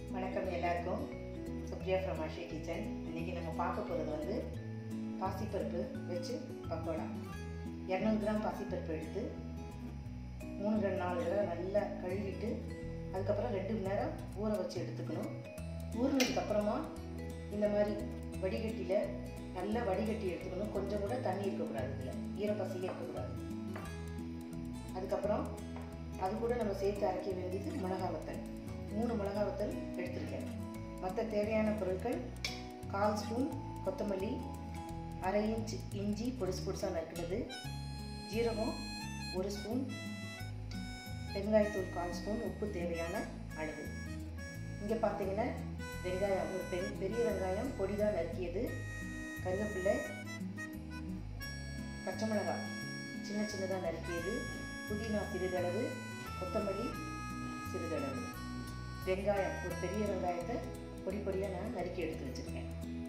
வணக்கம் எல்லாருக்கும் Supriya from Aashi kitchen இன்றைக்கி நம்ம பார்க்க போகிறது வந்து பாசிப்பருப்பு வச்சு பக்கோடா இரநூறு கிராம் பாசிப்பருப்பு எடுத்து மூணு ரெண்டு நாலு தடவை நல்லா கழுவிட்டு அதுக்கப்புறம் ரெண்டு மணி நேரம் ஊற வச்சு எடுத்துக்கணும் ஊறினதுக்கப்புறமா இந்த மாதிரி வடிகட்டியில் நல்லா வடிகட்டி எடுத்துக்கணும் கொஞ்சம் கூட தண்ணி இருக்கக்கூடாது இதில் ஈரப்பசியே இருக்கக்கூடாது அதுக்கப்புறம் அது கூட நம்ம சேர்த்து அரைக்க வேண்டியது மிளகா வத்தல் மூணு மிளகா வத்தல் எடுத்திருக்கேன் மற்ற தேவையான பொருட்கள் கால் ஸ்பூன் கொத்தமல்லி அரை இன்ச் இஞ்சி பொடிசு பொடிசாக நறுக்கிறது ஜீரகம் ஒரு ஸ்பூன் வெங்காயத்தூள் கால் ஸ்பூன் உப்பு தேவையான அளவு இங்கே பார்த்தீங்கன்னா வெங்காயம் ஒரு பெரிய பெரிய வெங்காயம் பொடிதாக நறுக்கியது கருவேப்பிலை பச்சை மிளகாய் சின்ன சின்னதாக நறுக்கியது புதினா சிறிதளவு கொத்தமல்லி சிறிதளவு வெங்காயம் ஒரு பெரிய வெங்காயத்தை பொடி பொடியாக நான் நறுக்கி எடுத்து வச்சுருக்கேன்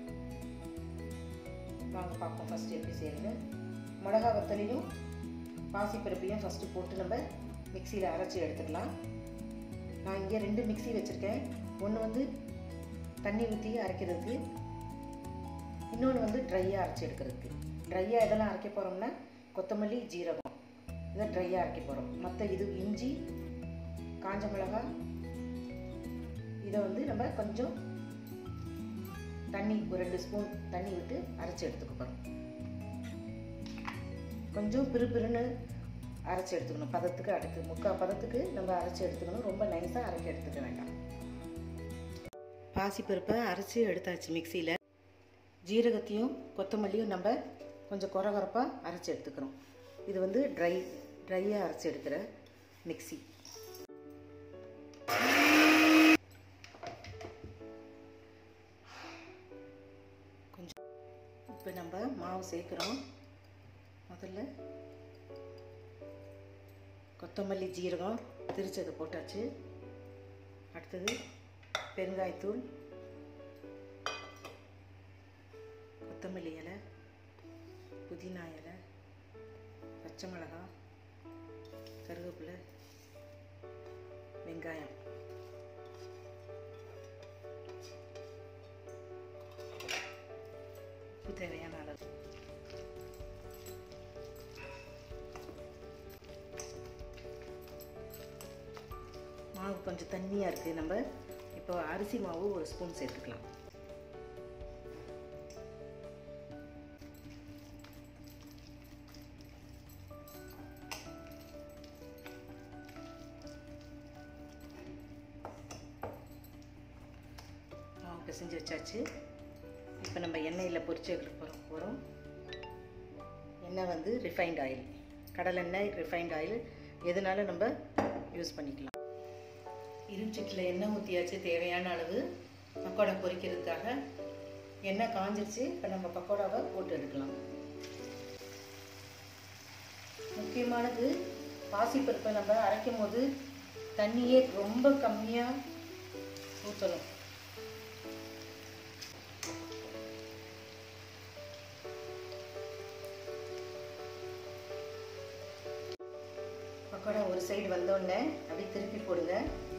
வாங்க பார்ப்போம் ஃபஸ்ட்டு எப்படி செய்யறது மிளகா வத்தலையும் பாசிப்பருப்பையும் ஃபஸ்ட்டு போட்டு நம்ம மிக்சியில் அரைச்சி எடுத்துக்கலாம் நான் இங்கே ரெண்டு மிக்சி வச்சுருக்கேன் ஒன்று வந்து தண்ணி ஊற்றி அரைக்கிறதுக்கு இன்னொன்று வந்து ட்ரையாக அரைச்சி எடுக்கிறதுக்கு ட்ரையாக எதெல்லாம் அரைக்க போகிறோம்னா கொத்தமல்லி ஜீரகம் இதை ட்ரையாக அரைக்க போகிறோம் மற்ற இது இஞ்சி காஞ்ச மிளகாய் இதை வந்து நம்ம கொஞ்சம் தண்ணி ஒரு ரெண்டு ஸ்பூன் தண்ணி விட்டு அரைச்சி எடுத்துக்க போகிறோம் கொஞ்சம் பிறுபிறுன்னு அரைச்சி எடுத்துக்கணும் பதத்துக்கு அடுத்து முக்கால் பதத்துக்கு நம்ம அரைச்சி எடுத்துக்கணும் ரொம்ப நைஸாக அரைக்க எடுத்துக்க வேண்டாம் பாசிப்பருப்பை அரைச்சி எடுத்தாச்சு மிக்சியில் ஜீரகத்தையும் கொத்தமல்லியும் நம்ம கொஞ்சம் குறகுறப்பாக அரைச்சி எடுத்துக்கிறோம் இது வந்து ட்ரை ட்ரையாக அரைச்சி எடுக்கிற மிக்சி கொஞ்சம் இப்போ நம்ம மாவு சேர்க்குறோம் முதல்ல கொத்தமல்லி ஜீரகம் திரிச்சதை போட்டாச்சு அடுத்தது பெருங்காயத்தூள் கொத்தமல்லி இலை புதினா இலை பச்சை மிளகா கருவேப்பிலை வெங்காயம் உப்பு தேவையான அளவு மாவு கொஞ்சம் தண்ணியாக இருக்குது நம்ம இப்போ அரிசி மாவு ஒரு ஸ்பூன் சேர்த்துக்கலாம் மாவு பிசைஞ்சு வச்சாச்சு இப்போ நம்ம எண்ணெயில் பொரிச்சு எடுக்க போகிறோம் போகிறோம் எண்ணெய் வந்து ரிஃபைண்ட் ஆயில் கடலெண்ணெய் ரிஃபைண்ட் ஆயில் எதுனாலும் நம்ம யூஸ் பண்ணிக்கலாம் இருஞ்சிட்டில் எண்ணெய் ஊற்றியாச்சு தேவையான அளவு பக்கோடா பொரிக்கிறதுக்காக எண்ணெய் காஞ்சிருச்சு இப்போ நம்ம பக்கோடாவை போட்டு எடுக்கலாம் முக்கியமானது பாசிப்பருப்பை நம்ம அரைக்கும் போது தண்ணியே ரொம்ப கம்மியாக ஊற்றணும் பக்கோடா ஒரு சைடு வந்தோடனே அப்படியே திருப்பி போடுங்க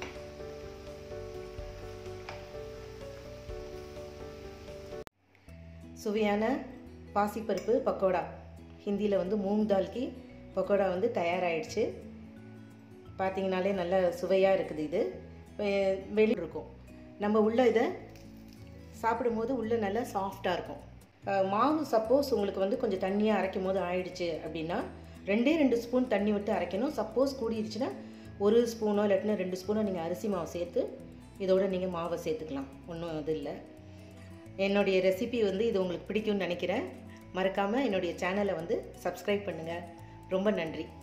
சுவையான பாசிப்பருப்பு பக்கோடா ஹிந்தியில் வந்து மூங் தால்கி பக்கோடா வந்து தயாராகிடுச்சு பார்த்தீங்கனாலே நல்ல சுவையாக இருக்குது இது வெளி இருக்கும் நம்ம உள்ள இதை சாப்பிடும்போது உள்ளே நல்லா சாஃப்டாக இருக்கும் மாவு சப்போஸ் உங்களுக்கு வந்து கொஞ்சம் தண்ணியாக அரைக்கும் போது ஆயிடுச்சு அப்படின்னா ரெண்டே ரெண்டு ஸ்பூன் தண்ணி விட்டு அரைக்கணும் சப்போஸ் கூடிருச்சுன்னா ஒரு ஸ்பூனோ இல்லாட்டினா ரெண்டு ஸ்பூனோ நீங்கள் அரிசி மாவு சேர்த்து இதோட நீங்கள் மாவை சேர்த்துக்கலாம் ஒன்றும் இது இல்லை என்னுடைய ரெசிபி வந்து இது உங்களுக்கு பிடிக்கும்னு நினைக்கிறேன் மறக்காமல் என்னுடைய சேனலை வந்து சப்ஸ்கிரைப் பண்ணுங்கள் ரொம்ப நன்றி